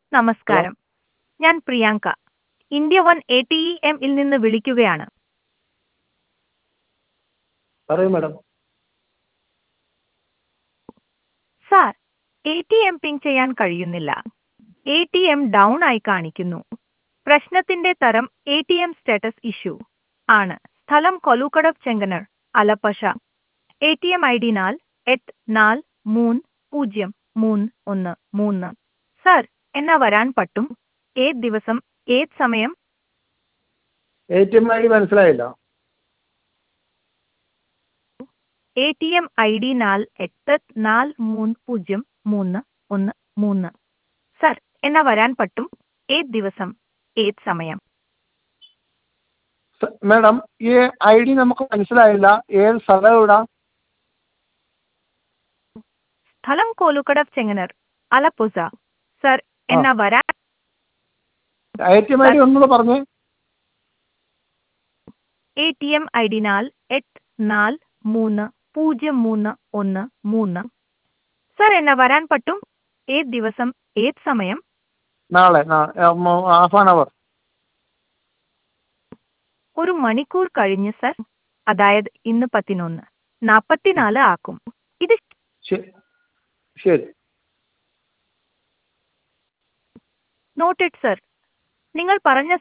നമസ്കാരം ഞാൻ Priyanka India one A T E എമ്മിൽ നിന്ന് വിളിക്കുകയാണ് പറയൂ madam sir A T M ping ചെയ്യാൻ കഴിയുന്നില്ല എ ടി എം ഡൗൺ ആയി കാണിക്കുന്നു പ്രശ്നത്തിന്റെ തരം A T M status issue ആണ് സ്ഥലം Kolukkadavu Chengannur Alappuzha A T M I D നാൽ എട്ട് നാല് മൂന്ന് പൂജ്യം മൂന്ന് ഒന്ന് മൂന്ന് സാർ എന്നാ വരാൻ പറ്റും ഏത് ദിവസം ഏത് സമയം A T M I D മനസ്സിലായില്ല A T M I D നാൽ എട്ട് നാല് മൂന്ന് പൂജ്യം മൂന്ന് ഒന്ന് മൂന്ന് സാർ എന്നാ വരാൻ പറ്റും ഏത് ദിവസം ഏത് സമയം സ- മാഡം ഈ ഐ ഡി നമുക്ക് മനസ്സിലായില്ല ഏത് സ്ഥലം എവിടാ സ്ഥലം കോലുക്കടവ് ചെങ്ങനർ അലപ്പുസ സാർ എന്നാ വരാൻ A T M I D ഒന്നുകൂടെ പറഞ്ഞേ A T M I D നാൽ എട്ട് നാല് മൂന്ന് പൂജ്യം മൂന്ന് ഒന്ന് മൂന്ന് സാർ എന്നാ വരാൻ പറ്റും ഏത് ദിവസം ഏത് സമയം നാളെ ഹാഫ് ആൻ അവർ ഒരു മണിക്കൂർ കഴിഞ്ഞ് സർ അതായത് ഇന്ന് പതിനൊന്ന് നാൽപ്പത്തിനാല് ആക്കും ഇത് ശരി നോട്ടഡ് സർ നിങ്ങൾ പറഞ്ഞ